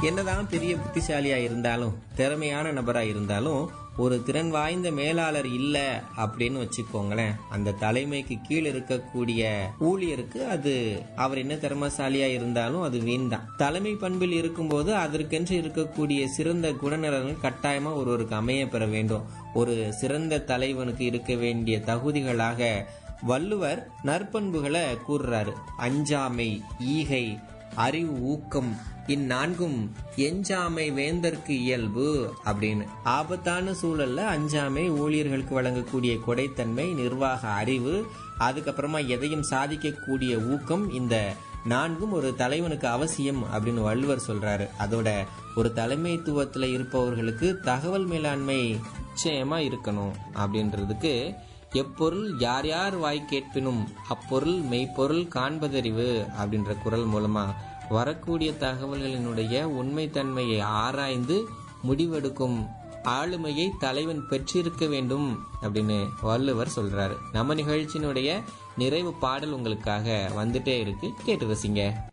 என்னதான் பெரிய புத்திசாலியா இருந்தாலும் திறமையான நபரா இருந்தாலும் ஒரு திறன் வாய்ந்த மேலாளர் இல்ல அப்படின்னு வச்சுக்கோங்களேன் அந்த தலைமைக்கு கீழ் இருக்கக்கூடிய ஊழியருக்கு அது அவர் என்ன திறமசாலியா இருந்தாலும் அது வீண் தான் தலைமை பண்பில் இருக்கும்போது அதற்கென்று இருக்கக்கூடிய சிறந்த குணநலன்கள் கட்டாயமா ஒருவருக்கு அமைய பெற வேண்டும் ஒரு சிறந்த தலைவனுக்கு இருக்க வேண்டிய தகுதிகளாக வள்ளுவர் நற்பண்புகளை கூறுறாரு அஞ்சாமை ஈகை அறிவு ஊக்கம் இந்நான்கும் எஞ்சாமை வேந்தற்கு இயல்பு அப்படின்னு ஆபத்தான சூழல்ல அஞ்சாமை ஊழியர்களுக்கு வழங்கக்கூடிய கொடைத்தன்மை நிர்வாக அறிவு அதுக்கப்புறமா எதையும் சாதிக்கக்கூடிய ஊக்கம் இந்த நான்கும் ஒரு தலைவனுக்கு அவசியம் அப்படின்னு வள்ளுவர் சொல்றாரு அதோட ஒரு தலைமைத்துவத்துல இருப்பவர்களுக்கு தகவல் மேலாண்மை நிச்சயமா இருக்கணும் அப்படின்றதுக்கு எப்பொருள் யார் யார் வாய் கேட்பினும் அப்பொருள் மெய்ப்பொருள் காண்பதறிவு அப்படின்ற குரல் மூலமா வரக்கூடிய தகவல்களினுடைய உண்மைத்தன்மையை ஆராய்ந்து முடிவெடுக்கும் ஆளுமையை தலைவன் பெற்றிருக்க வேண்டும் அப்படின்னு வள்ளுவர் சொல்றாரு நம்ம நிகழ்ச்சியினுடைய நிறைவு பாடல் உங்களுக்காக வந்துட்டே இருக்கு கேட்டு ரசிங்க